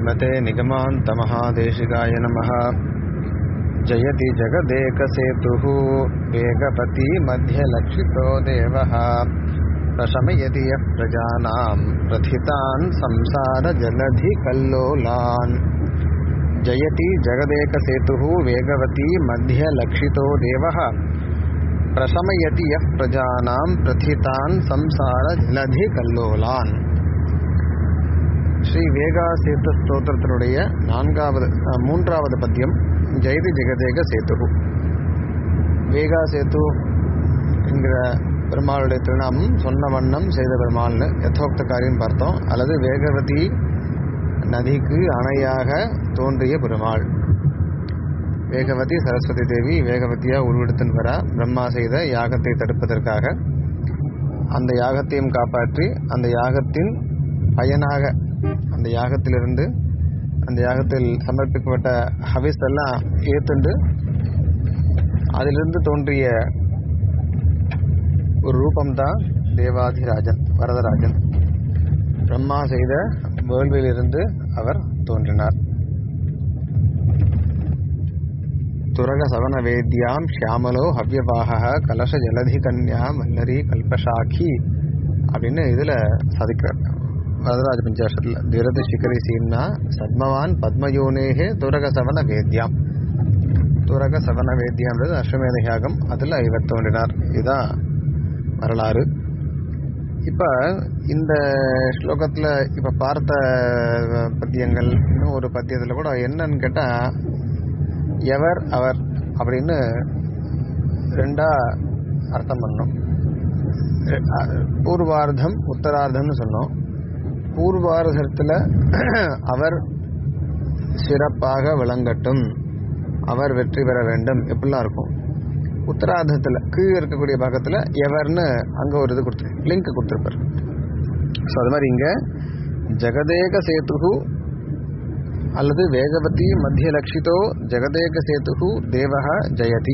श्रीमते निगमान्तमहादेशिकाय नमः जयति जगदेकसेतुः वेगपति मध्यलक्षितो देवः प्रशमयति यः प्रजानां प्रथितान् संसारजलधिकल्लोलान् जयति जगदेकसेतुः वेगवती मध्यलक्षितो देवः பிரசமயதி எஃப் பிரஜானாம் பிரதிதான் சம்சார ஜலதி கல்லோலான் ஸ்ரீ வேகா சேத்து ஸ்தோத்திரத்தினுடைய நான்காவது அஹ், மூன்றாவது பத்தியம் ஜெயதி ஜெகதேக சேத்து வேகா சேத்து என்கிற பெருமாளுடைய திருநாமம் சொன்ன வண்ணம் செய்த பெருமாள்னு யதோக்த காரியம் பார்த்தோம் அல்லது வேகவதி நதிக்கு அணையாக தோன்றிய பெருமாள் வேகவதி சரஸ்வதி தேவி வேகவதியா உருவெடுத்துன்னு வரா பிரம்மா செய்த யாகத்தை தடுப்பதற்காக அந்த யாகத்தையும் காப்பாற்றி அந்த யாகத்தின் பயனாக அந்த யாகத்திலிருந்து அந்த யாகத்தில் சமர்ப்பிக்கப்பட்ட ஹவிஸ் எல்லாம் ஏத்துண்டு அதிலிருந்து தோன்றிய ஒரு ரூபம்தான் தேவாதிராஜன் வரதராஜன் பிரம்மா செய்த வேள்வியிலிருந்து அவர் தோன்றினார் துரக சவன வேத்யாம் ஷியாமலோ ஹவ்யவாக கலச ஜலதி கன்யா மல்லரி கல்பஷாக்கி அப்படின்னு இதுல சாதிக்கிறார் வரதராஜ பஞ்சாஷத்துல திரத சிகரி சீம்னா சத்மவான் பத்மயோனேகே துரக சவன வேத்யாம் துரக சவன வேத்யான்றது அஸ்வமேத யாகம் அதுல இவர் தோன்றினார் இதுதான் வரலாறு இப்ப இந்த ஸ்லோகத்துல இப்ப பார்த்த பத்தியங்கள் இன்னும் ஒரு பத்தியத்துல கூட என்னன்னு கேட்டா எவர் அவர் அப்படின்னு ரெண்டா அர்த்தம் பண்ணோம் ரெ- அ- பூர்வார்த்தம் உத்தரார்த்தம்னு சொன்னோம் பூர்வார்த்தத்தில் அவர் சிறப்பாக விளங்கட்டும் அவர் வெற்றி பெற வேண்டும் எப்படிலாம் இருக்கும் உத்தரார்த்தத்தில் கீழே இருக்கக்கூடிய பாகத்தில் எவர்னு அங்கே ஒரு இது கொடுத்து லிங்க் கொடுத்துருப்பார் ஸோ அது மாதிரி இங்கே ஜெகதேக சேதுகு அல்லது வேகவதி மத்தியலட்சிதோ ஜெகதேக சேதுகு தேவக ஜெயதி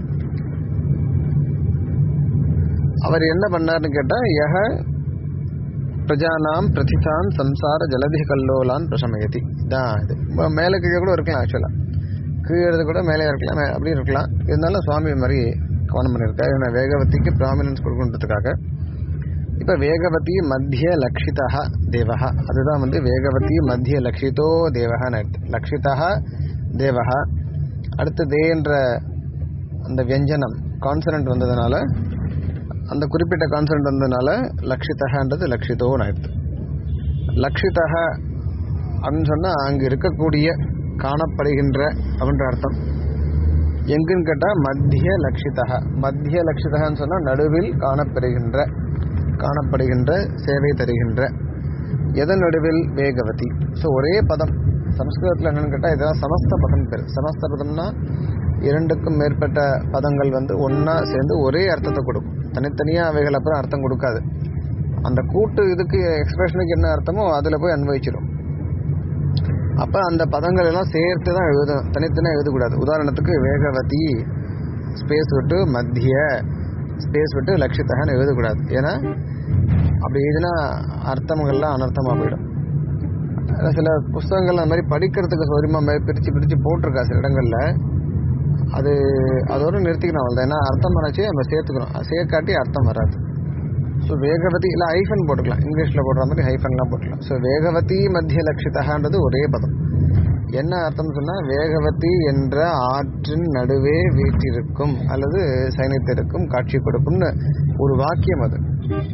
அவர் என்ன பண்ணார்னு கேட்டா யக பிரஜானாம் பிரதிதான் சம்சார ஜலதி கல்லோலான் பிரசமயதி இதான் இது ம- மேலே கீழே கூட இருக்கலாம் ஆக்சுவலா கீழே இருந்து கூட மேலே இருக்கலாம் மே- அப்படி இருக்கலாம் இருந்தாலும் சுவாமி இது மாதிரி கவனம் பண்ணியிருக்காரு ஏன்னா வேகவதிக்கு ப்ராமினன்ஸ் கொடுக்கணுன்றதுக்காக இப்ப வேகவதி மத்திய லக்ஷிதா தேவஹ அதுதான் வந்து வேகவதி மத்திய லக்ஷிதோ தேவஹன்னு அர்த்தம் லக்ஷிதா தேவஹ அடுத்து தேன்ற அந்த வியஞ்சனம் கான்சனன்ட் வந்ததுனால அந்த குறிப்பிட்ட கான்சனன்ட் வந்ததுனால லக்ஷிதஹன்றது லக்ஷிதோன்னு ஆயிடுது லக்ஷிதா அப்படின்னு சொன்னா அங்க இருக்கக்கூடிய காணப்படுகின்ற அப்படின்ற அர்த்தம் எங்குன்னு கேட்டா மத்திய லக்ஷிதா மத்திய லக்ஷிதகான்னு சொன்னா நடுவில் காணப்பெறுகின்ற காணப்படுகின்ற சேவை தருகின்ற எதன் நடுவில் வேகவதி ஸோ ஒரே பதம் சமஸ்கிருதத்தில் என்னன்னு கேட்டால் இதெல்லாம் சமஸ்த பதம் பேர் சமஸ்த பதம்னா இரண்டுக்கும் மேற்பட்ட பதங்கள் வந்து ஒன்றா சேர்ந்து ஒரே அர்த்தத்தை கொடுக்கும் தனித்தனியாக அவைகள் அப்புறம் அர்த்தம் கொடுக்காது அந்த கூட்டு இதுக்கு எக்ஸ்பிரஷனுக்கு என்ன அர்த்தமோ அதில் போய் அன்வயிச்சிடும் அப்போ அந்த பதங்கள் எல்லாம் சேர்த்து தான் எழுதணும் தனித்தனியாக எழுதக்கூடாது உதாரணத்துக்கு வேகவதி ஸ்பேஸ் விட்டு மத்திய ஸ்பேஸ் விட்டு லட்சித்தகன்னு எழுதக்கூடாது ஏன்னா அப்படி எழுதினா அர்த்தங்கள்லாம் அனர்த்தமாக போயிடும் அஹ் சில புஸ்தகங்கள் அந்த மாதிரி படிக்கிறதுக்கு சௌரியமாக பிரித்து பிரித்து போட்டிருக்கா சில இடங்களில் அது அதோட நிறுத்திக்கணும் அவ்வளோதான் ஏன்னா அர்த்தம் பண்ணாச்சு நம்ம சேர்த்துக்கணும் அது சேர்க்காட்டி அர்த்தம் வராது ஸோ வேகவதி இல்லை ஹைஃபன் போட்டுக்கலாம் இங்கிலீஷில் போடுற மாதிரி ஹைஃபன்லாம் போட்டுக்கலாம் ஸோ வேகவதி மத்திய லட்சிதகான்றது ஒரே பதம் என்ன அர்த்தம்னு சொன்னால் வேகவதி என்ற ஆற்றின் நடுவே வீற்றிருக்கும் அல்லது சைனித்திருக்கும் காட்சி கொடுக்கும்னு ஒரு வாக்கியம் அது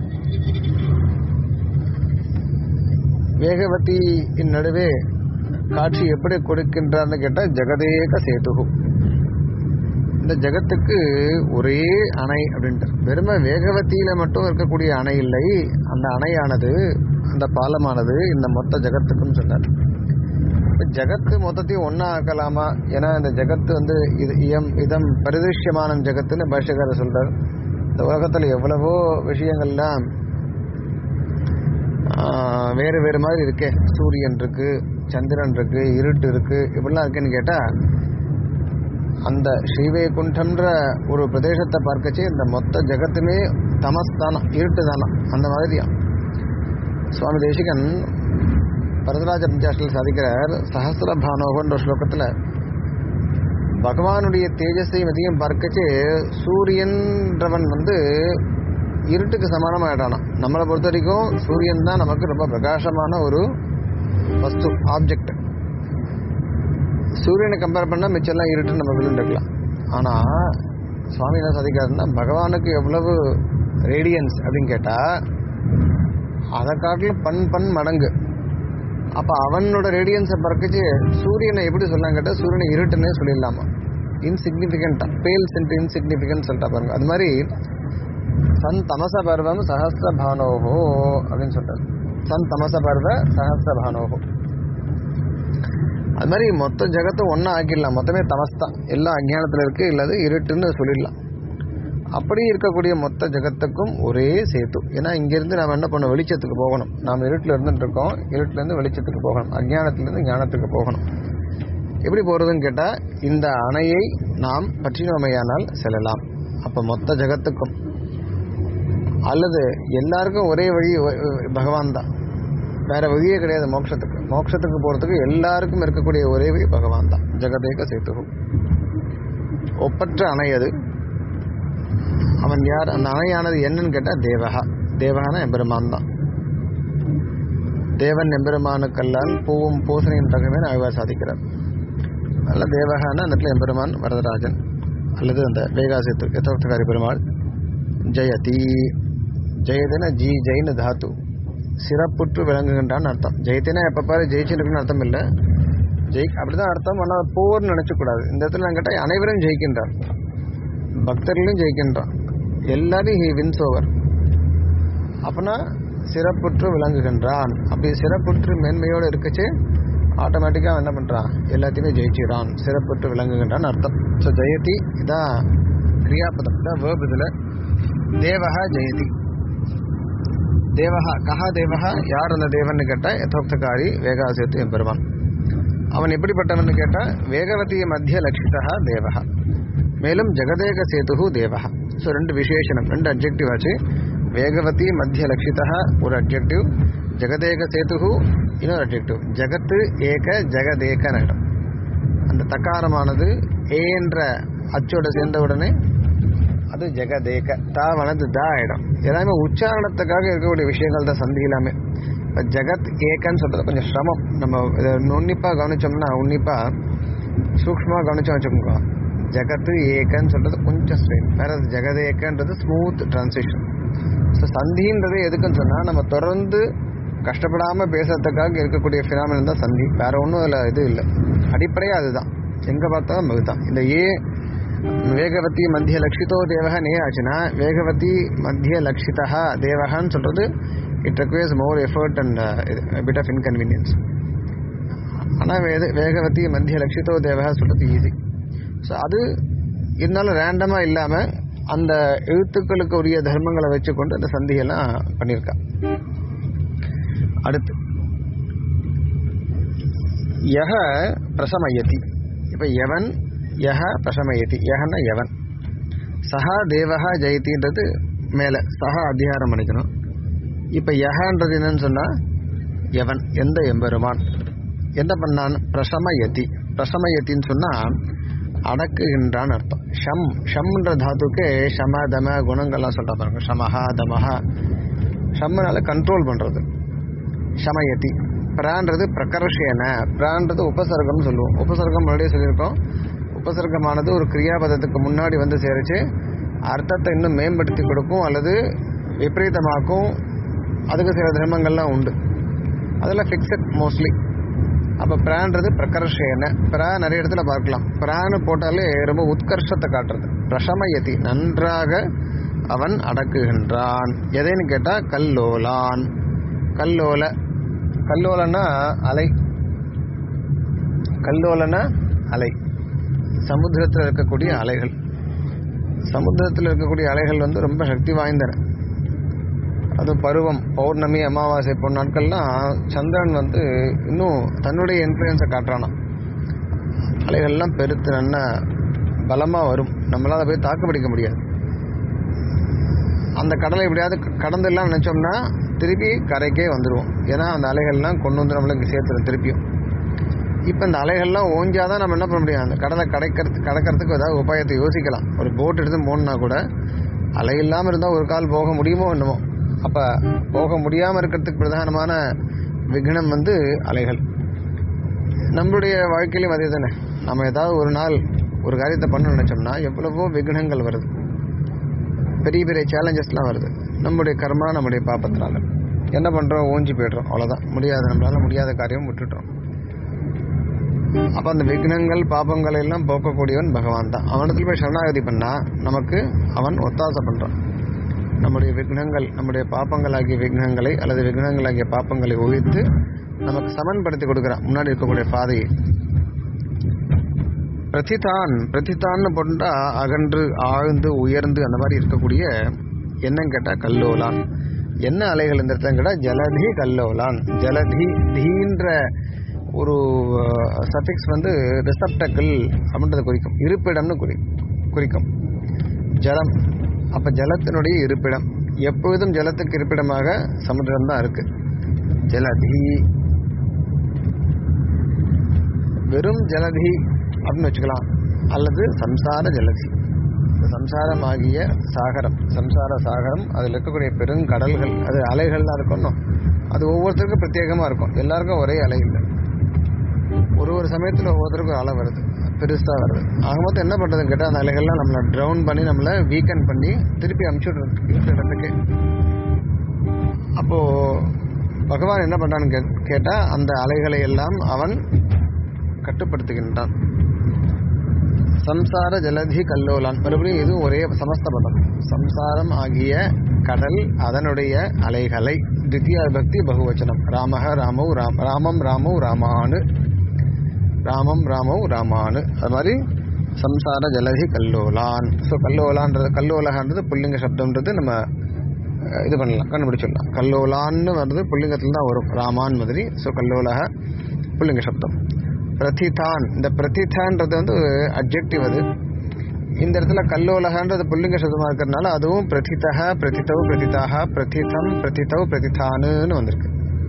வேகவதியின் நடுவே காட்சி எப்படி கொடுக்கின்றார்னு கேட்டால் ஜெகதேக சேதுகு இந்த ஜெகத்துக்கு ஒரே அணை அப்படின்ட்டு வெறுமை வேகவதியில மட்டும் இருக்கக்கூடிய அணை இல்லை அந்த அணையானது அந்த பாலமானது இந்த மொத்த ஜெகத்துக்கும் சொன்னார் இப்ப ஜெகத்து மொத்தத்தையும் ஒண்ணா ஆக்கலாமா ஏன்னா இந்த ஜெகத்து வந்து இது இயம் இதம் பரிதிருஷ்யமான ஜெகத்துன்னு பாஷ்யக்காரர் சொல்றார் இந்த உலகத்துல எவ்வளவோ விஷயங்கள்லாம் ஆஹ், வேறு வேறு மாதிரி இருக்கே சூரியன் இருக்கு சந்திரன் இருக்கு இருட்டு இருக்கு இப்படிலாம் இருக்குன்னு கேட்டா அந்த ஸ்ரீவைகுண்டம்ன்ற ஒரு பிரதேசத்தை பார்க்கச்சே இந்த மொத்த ஜெகத்துமே தமஸ்தானம் இருட்டு தானம் அந்த மாதிரியா சுவாமி தேசிகன் வரதராஜ பஞ்சாஷ்டில் சாதிக்கிறார் சஹசிர பானோகன்ற ஸ்லோகத்தில் பகவானுடைய தேஜஸையும் அதிகம் பார்க்கச்சு சூரியன்றவன் வந்து இருட்டுக்கு சமானமாயிட்டானா நம்மளை பொறுத்த வரைக்கும் சூரியன் தான் நமக்கு ரொம்ப பிரகாசமான ஒரு வஸ்து ஆப்ஜெக்ட் சூரியனை கம்பேர் பண்ணால் மிச்சம்லாம் இருட்டுன்னு நம்ம விழுந்துருக்கலாம் ஆனால் சுவாமி என்ன சாதிக்கிறாருன்னா பகவானுக்கு எவ்வளவு ரேடியன்ஸ் அப்படின்னு கேட்டால் அதை காட்டிலும் பன் பன் மடங்கு அப்போ அவனோட ரேடியன்ஸை பறக்கச்சு சூரியனை எப்படி சொல்லலாம் கேட்டால் சூரியனை இருட்டுன்னே சொல்லிடலாமா இன்சிக்னிஃபிகண்ட்டாக பேல் சென்ட் இன்சிக்னிஃபிகன்ட் சொல்லிட்டா பாருங்க அது மாதிரி சன் தமச பர்வம் சஹசிர பானோஹோ அப்படின்னு சொல்றாரு சன் தமச பர்வ சஹசிர பானோஹோ அது மாதிரி மொத்த ஜெகத்தை ஒன்றா ஆக்கிடலாம் மொத்தமே தமஸ் தான் எல்லாம் அஜ்ஞானத்தில் இருக்கு இல்லாத இருட்டுன்னு சொல்லிடலாம் அப்படி இருக்கக்கூடிய மொத்த ஜெகத்துக்கும் ஒரே சேத்து ஏன்னா இங்கிருந்து நாம் என்ன பண்ணோம் வெளிச்சத்துக்கு போகணும் நாம் இருட்டில் இருந்துட்டு இருக்கோம் இருட்டிலேருந்து வெளிச்சத்துக்கு போகணும் அஜ்ஞானத்திலேருந்து ஞானத்துக்கு போகணும் எப்படி போகிறதுன்னு கேட்டால் இந்த அணையை நாம் பற்றினோமையானால் செல்லலாம் அப்போ மொத்த ஜெகத்துக்கும் அல்லது எல்லாருக்கும் ஒரே வழி ஒ- பகவான் தான் வேற வழியே கிடையாது மோட்சத்துக்கு மோட்சத்துக்கு போகிறதுக்கு எல்லாருக்கும் இருக்கக்கூடிய ஒரே வழி பகவான் தான் ஜெகதேக சேத்து ஒப்பற்ற அணை அது அவன் யார் அந்த அணையானது என்னன்னு கேட்டால் தேவகா தேவகான எம்பெருமான் தான் தேவன் எம்பெருமானுக்கல்லால் பூவும் பூசணையின் தகவல் ஆய்வார் சாதிக்கிறார் அல்ல தேவகான அந்த இடத்துல எம்பெருமான் வரதராஜன் அல்லது அந்த வேகாசித்து யதோக்தகாரி பெருமாள் ஜெயதி ஜெயதின ஜி ஜெயின்னு தாத்து சிறப்புற்று விளங்குகின்றான்னு அர்த்தம் ஜெயத்தினா எப்போ பாரு ஜெயிச்சுருக்குன்னு அர்த்தம் இல்லை ஜெய் அப்படிதான் அர்த்தம் ஆனால் போர்னு நினச்சக்கூடாது இந்த இடத்துல நான் கேட்டால் அனைவரும் ஜெயிக்கின்றார் பக்தர்களும் ஜெயிக்கின்றான் எல்லாரையும் ஹி வின்ஸ் ஓவர் அப்பனா சிறப்புற்று விளங்குகின்றான் அப்படி சிறப்புற்று மேன்மையோடு இருக்கச்சு ஆட்டோமேட்டிக்காக அவன் என்ன பண்ணுறான் எல்லாத்தையுமே ஜெயிச்சிடான் சிறப்புற்று விளங்குகின்றான் அர்த்தம் ஸோ ஜெயதி இதான் கிரியாபதம் இதான் வேர்ப் இதில் தேவஹா ஜெயதி தேவஹா கஹா தேவஹா யார் அந்த தேவன் கேட்டால் யதோக்தகாரி வேகாசேத்து எம்பெருமான் அவன் எப்படிப்பட்டவன் கேட்டால் வேகவதி மத்திய லட்சிதா தேவஹா மேலும் ஜெகதேக சேது தேவஹா ஸோ ரெண்டு விசேஷனம் ரெண்டு அப்ஜெக்டிவ் ஆச்சு வேகவதி மத்திய லட்சிதா ஒரு அப்ஜெக்டிவ் ஜெகதேக சேது இன்னொரு அப்ஜெக்டிவ் ஜெகத்து ஏக ஜெகதேக இடம் அந்த தக்காரமானது ஏ என்ற அச்சோட சேர்ந்த உடனே அது ஜெகதேக தா வனது தா ஆயிடும் எல்லாமே உச்சாரணத்துக்காக இருக்கக்கூடிய விஷயங்கள் தான் சந்தி எல்லாமே இப்போ ஜெகத் ஏக்கன்னு சொல்றது கொஞ்சம் சிரமம் நம்ம இதை நுண்ணிப்பாக கவனிச்சோம்னா உன்னிப்பாக சூக்ஷ்மமாக கவனிச்சோம் வச்சுக்கோங்க ஜெகத்து ஏக்கன்னு சொல்றது கொஞ்சம் ஸ்ட்ரெயின் வேற அது ஜெகதேக்கன்றது ஸ்மூத் டிரான்சிஷன் ஸோ சந்தின்றது எதுக்குன்னு சொன்னால் நம்ம தொடர்ந்து கஷ்டப்படாமல் பேசுறதுக்காக இருக்கக்கூடிய ஃபினாமினன் தான் சந்தி வேற ஒன்றும் அதில் இது இல்லை அடிப்படையாக அதுதான் எங்கே பார்த்தாலும் அதுதான் இந்த ஏ வேகவதி மத்திய லட்சிதோ தேவக நே ஆச்சுன்னா வேகவதி மத்திய லட்சிதா தேவகான்னு சொல்றது it requires more effort and bit of inconvenience ஆனால் வேத வேகவதி மத்திய லட்சிதோ தேவகா சொல்றது ஈஸி ஸோ அது இருந்தாலும் ரேண்டமாக இல்லாமல் அந்த எழுத்துக்களுக்கு உரிய தர்மங்களை வச்சுக்கொண்டு அந்த சந்தியெல்லாம் பண்ணியிருக்கா அடுத்து யக பிரசமயதி இப்போ எவன் யக பிரசமயதி யகன்னா எவன் சஹா தேவஹா ஜெயதின்றது மேலே சஹா அதிகாரம் பண்ணிக்கணும் இப்போ யகன்றது என்னன்னு சொன்னால் எவன் எந்த எம்பெருமான் என்ன பண்ணான் பிரசமயதி பிரசமயத்தின்னு சொன்னால் அடக்குகின்றான் அர்த்தம் ஷம் ஷம்ன்ற தாத்துக்கு ஷம தம குணங்கள்லாம் சொல்கிறா பாருங்க ஷமஹா தமஹா ஷம்னால கண்ட்ரோல் பண்ணுறது ஷமயதி பிரான்றது பிரகர்ஷேன பிரான்றது உபசர்க்கம்னு சொல்லுவோம் உபசர்க்கம் முன்னாடியே சொல்லியிருக்கோம் உபசர்க்கமானது ஒரு கிரியாபதத்துக்கு முன்னாடி வந்து சேரிச்சு அர்த்தத்தை இன்னும் மேம்படுத்தி கொடுக்கும் அல்லது விபரீதமாக்கும் அதுக்கு சில தர்மங்கள்லாம் உண்டு அதெல்லாம் ஃபிக்ஸட் மோஸ்ட்லி அப்போ பிரான்றது பிரகர்ஷேன பிரா நிறைய இடத்துல பார்க்கலாம் பிரான்னு போட்டாலே ரொம்ப உத்கர்ஷத்தை காட்டுறது பிரசமயதி நன்றாக அவன் அடக்குகின்றான் எதைன்னு கேட்டால் கல்லோலான் கல்லோல கல்லோலன்னா அலை கல்லோலன்னா அலை சமுத்திரத்தில் இருக்கக்கூடிய அலைகள் சமுத்திரத்தில் இருக்கக்கூடிய அலைகள் வந்து ரொம்ப சக்தி வாய்ந்தன அது பருவம் பௌர்ணமி அமாவாசை போன்ற நாட்கள்லாம் சந்திரன் வந்து இன்னும் தன்னுடைய இன்ஃப்ளூயன்ஸை காட்டுறானாம் அலைகள்லாம் பெருத்து நல்ல பலமாக வரும் நம்மளால் போய் தாக்கு பிடிக்க முடியாது அந்த கடலை எப்படியாவது கடந்துடலாம் நினச்சோம்னா திருப்பி கரைக்கே வந்துடுவோம் ஏன்னா அந்த அலைகள்லாம் கொண்டு வந்து நம்மளுக்கு சேர்த்துரும் திருப்பியும் இப்போ இந்த அலைகள்லாம் ஓஞ்சாதான் நம்ம என்ன பண்ண முடியும் அந்த கடலை கடைக்கிறது கடக்கிறதுக்கு ஏதாவது உபாயத்தை யோசிக்கலாம் ஒரு போட் எடுத்து போகணுன்னா கூட அலை இல்லாமல் இருந்தால் ஒரு கால் போக முடியுமோ என்னமோ அப்போ போக முடியாமல் இருக்கிறதுக்கு பிரதானமான விக்னம் வந்து அலைகள் நம்மளுடைய வாழ்க்கையிலும் அதே தானே நம்ம ஏதாவது ஒரு நாள் ஒரு காரியத்தை பண்ண நினச்சோம்னா எவ்வளவோ விக்னங்கள் வருது பெரிய பெரிய சேலஞ்சஸ்லாம் வருது நம்முடைய கர்மா நம்முடைய பாப்பத்தினால என்ன பண்ணுறோம் ஓஞ்சி போய்டுறோம் அவ்வளோதான் முடியாது நம்மளால முடியாத காரியம் விட்டுட்டோம் அப்போ அந்த விக்னங்கள் பாப்பங்கள் எல்லாம் போக்கக்கூடியவன் பகவான் தான் அவனத்தில் போய் சரணாகதி பண்ணால் நமக்கு அவன் ஒத்தாசை பண்ணுறான் நம்முடைய விக்னங்கள் நம்முடைய பாப்பங்களாகிய விக்னங்களை அல்லது விக்னங்களாகிய பாப்பங்களை ஒழித்து நமக்கு சமன்படுத்தி கொடுக்குறான் முன்னாடி இருக்கக்கூடிய பாதையை பிரதிதான் பிரதிதான்னு போட்டா அகன்று ஆழ்ந்து உயர்ந்து அந்த மாதிரி இருக்கக்கூடிய என்னன்னு கேட்டால் கல்லோலான் என்ன அலைகள் இந்த இடத்துல கேட்டால் ஜலதி கல்லோலான் ஜலதி தீன்ற ஒரு சஃபிக்ஸ் வந்து ரிசப்டக்கிள் அப்படின்றத குறிக்கும் இருப்பிடம்னு குறி குறிக்கும் ஜலம் அப்போ ஜலத்தினுடைய இருப்பிடம் எப்பொழுதும் ஜலத்துக்கு இருப்பிடமாக சமுத்திரம் தான் இருக்கு ஜலதி வெறும் ஜலதி அப்படின்னு வச்சுக்கலாம் அல்லது சம்சார ஜலதி இந்த சம்சாரமாகிய சாகரம் சம்சார சாகரம் அதில் இருக்கக்கூடிய பெருங்கடல்கள் அது அலைகள்லாம் இருக்கணும் அது ஒவ்வொருத்தருக்கும் பிரத்யேகமாக இருக்கும் எல்லாருக்கும் ஒரே அலை இல்லை ஒரு ஒரு சமயத்தில் ஒவ்வொருத்தருக்கும் ஒரு அலை வருது பெருசாக வருது ஆக மொத்தம் என்ன பண்ணுறதுன்னு கேட்டால் அந்த அலைகள்லாம் நம்மளை ட்ரவுன் பண்ணி நம்மளை வீக்கன் பண்ணி திருப்பி அமுச்சு விட்றது இருக்கிற இடத்துக்கு அப்போது பகவான் என்ன பண்ணுறான்னு கே கேட்டால் அந்த அலைகளை எல்லாம் அவன் கட்டுப்படுத்துகின்றான் சம்சார ஜலதி கல்லோலான் மறுபடியும் இது ஒரே சமஸ்த பதம் சம்சாரம் ஆகிய கடல் அதனுடைய அலைகளை தித்திய பக்தி பகுவச்சனம் ராமக ராமௌ ராம் ராமம் ராமௌ ராமானு ராமம் ராமௌ ராமானு அது மாதிரி சம்சார ஜலதி கல்லோலான் ஸோ கல்லோலான்றது கல்லோலகன்றது புல்லிங்க சப்தம்ன்றது நம்ம அஹ், இது பண்ணலாம் கண்டுபிடிச்சிடலாம் கல்லோலான்னு வர்றது புல்லிங்கத்தில் தான் வரும் ராமான் மாதிரி ஸோ கல்லோலக புல்லிங்க சப்தம் பிரதிதான் இந்த பிரதிதான்றது வந்து அப்ஜெக்டிவ் அது இந்த இடத்துல கல்லோலகன்றது புல்லிங்க சப்தமாக இருக்கிறதுனால அதுவும் பிரதிதக பிரதிதவ் பிரதிதாக பிரதிதம் பிரதிதவ் பிரதிதானுன்னு வந்திருக்கு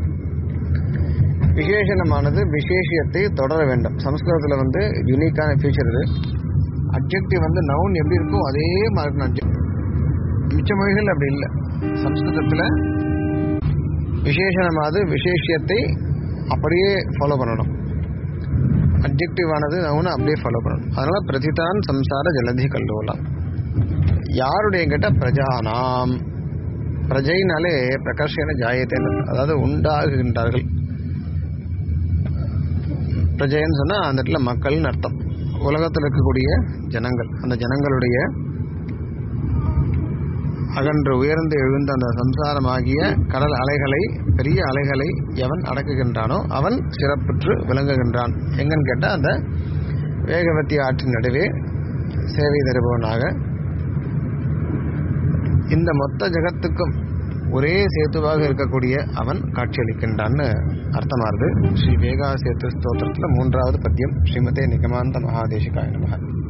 விசேஷணமானது விசேஷியத்தை தொடர வேண்டும் சம்ஸ்கிருதத்தில் வந்து யூனிக்கான ஃபீச்சர் இது அப்ஜெக்டிவ் வந்து நவுன் எப்படி இருக்கும் அதே மாதிரி இருக்கணும் adjective. மிச்ச மொழிகள் அப்படி இல்லை சம்ஸ்கிருதத்தில் விசேஷணமானது விசேஷியத்தை அப்படியே ஃபாலோ பண்ணணும் அப்ஜெக்டிவ் ஆனது நவுனை அப்படியே ஃபாலோ பண்ணணும் அதனால பிரதிதான் சம்சார ஜலதி கல்லோலாம் யாருடைய கேட்ட பிரஜானாம் பிரஜைனாலே பிரகர்ஷன ஜாயத்தேன் அதாவது உண்டாகுகின்றார்கள் பிரஜைன்னு சொன்னால் அந்த இடத்துல மக்கள்னு அர்த்தம் உலகத்தில் இருக்கக்கூடிய ஜனங்கள் அந்த ஜனங்களுடைய அகன்று உயர்ந்து எழுந்த அந்த சம்சாரமாகிய கடல் அலைகளை பெரிய அலைகளை எவன் அடக்குகின்றானோ அவன் சிறப்புற்று விளங்குகின்றான் எங்கன்னு கேட்டால் அந்த வேகவதி ஆற்றின் நடுவே சேவை தருபவனாக இந்த மொத்த ஜகத்துக்கும் ஒரே சேத்துவாக இருக்கக்கூடிய அவன் காட்சியளிக்கின்றான்னு அர்த்தமாகுது ஸ்ரீ வேகா சேத்து ஸ்தோத்திரத்தில் மூன்றாவது பத்தியம் ஸ்ரீமதே நிகமாந்த மகாதேசிகாய நமக